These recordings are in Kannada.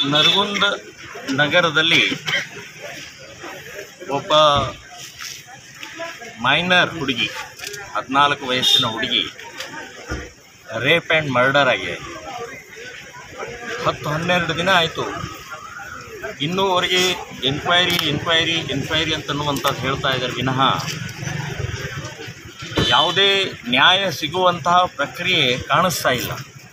ನರಗುಂದ ನಗರದಲ್ಲಿ ಒಬ್ಬ ಮೈನರ್ ಹುಡುಗಿ ಹದಿನಾಲ್ಕು ವಯಸ್ಸಿನ ಹುಡುಗಿ ರೇಪ್ ಆ್ಯಂಡ್ ಮರ್ಡರ್ ಆಗಿದೆ ಹತ್ತು ಹನ್ನೆರಡು ದಿನ ಆಯಿತು ಇನ್ನೂವರೆಗೆ ಎನ್ಕ್ವೈರಿ ಎನ್ಕ್ವೈರಿ ಎನ್ಕ್ವೈರಿ ಅಂತನ್ನುವಂಥದ್ದು ಹೇಳ್ತಾ ಇದ್ದಾರೆ ವಿನಃ ಯಾವುದೇ ನ್ಯಾಯ ಸಿಗುವಂತಹ ಪ್ರಕ್ರಿಯೆ ಕಾಣಿಸ್ತಾ ಇಲ್ಲ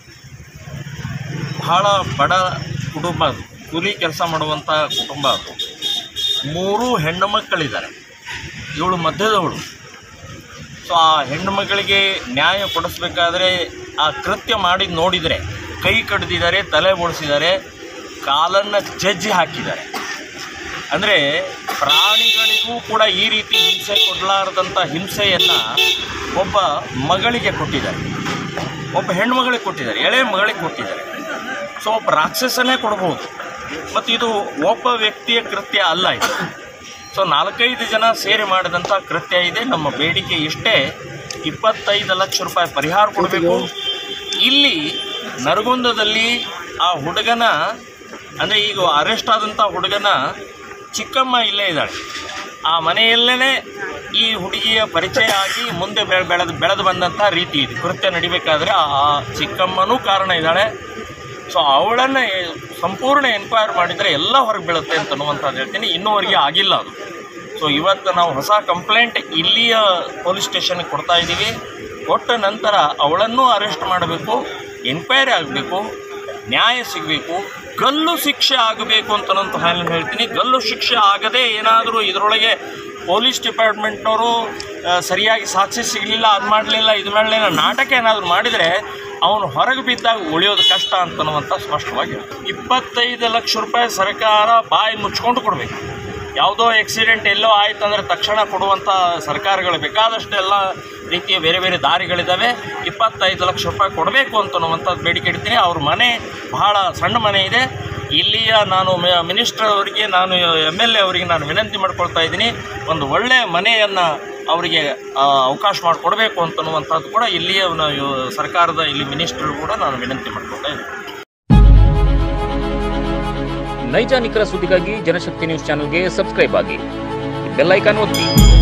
ಬಹಳ ಬಡ ಕುಟುಂಬ ಅದು ಕೂಲಿ ಕೆಲಸ ಮಾಡುವಂಥ ಕುಟುಂಬ ಅದು ಮೂರು ಹೆಣ್ಣು ಮಕ್ಕಳಿದ್ದಾರೆ ಇವಳು ಮಧ್ಯದವಳು ಸೊ ಆ ಹೆಣ್ಣು ಮಕ್ಕಳಿಗೆ ನ್ಯಾಯ ಕೊಡಿಸ್ಬೇಕಾದ್ರೆ ಆ ಕೃತ್ಯ ಮಾಡಿ ನೋಡಿದರೆ ಕೈ ಕಡ್ದಿದ್ದಾರೆ ತಲೆ ಬೋಳಿಸಿದ್ದಾರೆ ಕಾಲನ್ನು ಜಜ್ಜಿ ಹಾಕಿದ್ದಾರೆ ಅಂದರೆ ಪ್ರಾಣಿಗಳಿಗೂ ಕೂಡ ಈ ರೀತಿ ಹಿಂಸೆ ಕೊಡಲಾರದಂಥ ಹಿಂಸೆಯನ್ನು ಒಬ್ಬ ಮಗಳಿಗೆ ಕೊಟ್ಟಿದ್ದಾರೆ ಒಬ್ಬ ಹೆಣ್ಮಗಳಿಗೆ ಕೊಟ್ಟಿದ್ದಾರೆ ಎಳೆ ಮಗಳಿಗೆ ಕೊಟ್ಟಿದ್ದಾರೆ ಸೊ ಒಬ್ಬ ರಾಕ್ಷಸನೇ ಕೊಡ್ಬೋದು ಮತ್ತು ಇದು ಒಬ್ಬ ವ್ಯಕ್ತಿಯ ಕೃತ್ಯ ಅಲ್ಲ ಇದು ಸೊ ನಾಲ್ಕೈದು ಜನ ಸೇರಿ ಮಾಡಿದಂಥ ಕೃತ್ಯ ಇದೆ ನಮ್ಮ ಬೇಡಿಕೆ ಇಷ್ಟೇ ಇಪ್ಪತ್ತೈದು ಲಕ್ಷ ರೂಪಾಯಿ ಪರಿಹಾರ ಕೊಡಬೇಕು ಇಲ್ಲಿ ನರಗುಂದದಲ್ಲಿ ಆ ಹುಡುಗನ ಅಂದರೆ ಈಗ ಅರೆಸ್ಟ್ ಆದಂಥ ಹುಡುಗನ ಚಿಕ್ಕಮ್ಮ ಇಲ್ಲೇ ಇದ್ದಾಳೆ ಆ ಮನೆಯಲ್ಲೇ ಈ ಹುಡುಗಿಯ ಪರಿಚಯ ಆಗಿ ಮುಂದೆ ಬೆಳೆ ಬೆಳೆದು ಬೆಳೆದು ಬಂದಂಥ ರೀತಿ ಇದೆ ಕೃತ್ಯ ನಡಿಬೇಕಾದ್ರೆ ಆ ಆ ಚಿಕ್ಕಮ್ಮನೂ ಕಾರಣ ಇದ್ದಾಳೆ ಸೊ ಅವಳನ್ನು ಸಂಪೂರ್ಣ ಎನ್ಕ್ವೈರ್ ಮಾಡಿದರೆ ಎಲ್ಲ ಹೊರಗೆ ಬೀಳುತ್ತೆ ಅಂತ ಅನ್ನುವಂಥದ್ದು ಹೇಳ್ತೀನಿ ಇನ್ನೂವರೆಗೆ ಆಗಿಲ್ಲ ಅದು ಸೊ ಇವತ್ತು ನಾವು ಹೊಸ ಕಂಪ್ಲೇಂಟ್ ಇಲ್ಲಿಯ ಪೊಲೀಸ್ ಸ್ಟೇಷನ್ಗೆ ಕೊಡ್ತಾ ಇದ್ದೀವಿ ಕೊಟ್ಟ ನಂತರ ಅವಳನ್ನೂ ಅರೆಸ್ಟ್ ಮಾಡಬೇಕು ಎನ್ಕ್ವೈರಿ ಆಗಬೇಕು ನ್ಯಾಯ ಸಿಗಬೇಕು ಗಲ್ಲು ಶಿಕ್ಷೆ ಆಗಬೇಕು ಅಂತ ನಾನು ಹೇಳ್ತೀನಿ ಗಲ್ಲು ಶಿಕ್ಷೆ ಆಗದೆ ಏನಾದರೂ ಇದರೊಳಗೆ ಪೊಲೀಸ್ ಡಿಪಾರ್ಟ್ಮೆಂಟ್ನವರು ಆ, ಸರಿಯಾಗಿ ಸಾಕ್ಷಿ ಸಿಗಲಿಲ್ಲ ಅದು ಮಾಡಲಿಲ್ಲ ಇದು ಮಾಡಲಿಲ್ಲ ನಾಟಕ ಏನಾದರೂ ಮಾಡಿದರೆ ಅವನು ಹೊರಗೆ ಬಿದ್ದಾಗ ಉಳಿಯೋದು ಕಷ್ಟ ಅಂತನ್ನುವಂಥ ಸ್ಪಷ್ಟವಾಗಿ ಹೇಳ್ತೀನಿ. ಇಪ್ಪತ್ತೈದು ಲಕ್ಷ ರೂಪಾಯಿ ಸರ್ಕಾರ ಬಾಯಿ ಮುಚ್ಕೊಂಡು ಕೊಡಬೇಕು ಯಾವುದೋ ಆಕ್ಸಿಡೆಂಟ್ ಎಲ್ಲೋ ಆಯ್ತು ಅಂದರೆ ತಕ್ಷಣ ಕೊಡುವಂಥ ಸರ್ಕಾರಗಳು ಬೇಕಾದಷ್ಟು ಎಲ್ಲ ರೀತಿಯ ಬೇರೆ ಬೇರೆ ದಾರಿಗಳಿದ್ದಾವೆ ಇಪ್ಪತ್ತೈದು ಲಕ್ಷ ರೂಪಾಯಿ ಕೊಡಬೇಕು ಅಂತನ್ನುವಂಥದ್ದು ಬೇಡಿಕೆ ಇಡ್ತೀನಿ ಅವ್ರ ಮನೆ ಬಹಳ ಸಣ್ಣ ಮನೆ ಇದೆ ಇಲ್ಲಿಯ ನಾನು ಮಿನಿಸ್ಟರ್ ಅವರಿಗೆ ನಾನು ಎಮ್ ಎಲ್ ಎ ಅವರಿಗೆ ನಾನು ವಿನಂತಿ ಮಾಡ್ಕೊಳ್ತಾ ಇದ್ದೀನಿ ಒಂದು ಒಳ್ಳೆಯ ಮನೆಯನ್ನು ಅವರಿಗೆ ಆ, ಅವಕಾಶ ಮಾಡಿಕೊಡ್ಬೇಕು ಅಂತನ್ನುವಂಥದ್ದು ಕೂಡ ಇಲ್ಲಿಯ ನ- ಸರ್ಕಾರದ ಇಲ್ಲಿ ಮಿನಿಸ್ಟರ್ ಕೂಡ ನಾನು ವಿನಂತಿ ಮಾಡ್ಕೊಳ್ತಾ ಇದ್ದೀನಿ ನೈಜ ನಿಖರ ಸುದ್ದಿಗಾಗಿ ಜನಶಕ್ತಿ ನ್ಯೂಸ್ ಚಾನೆಲ್ಗೆ ಸಬ್ಸ್ಕ್ರೈಬ್ ಆಗಿ ಬೆಲ್ ಐಕಾನ್ ಒತ್ತಿ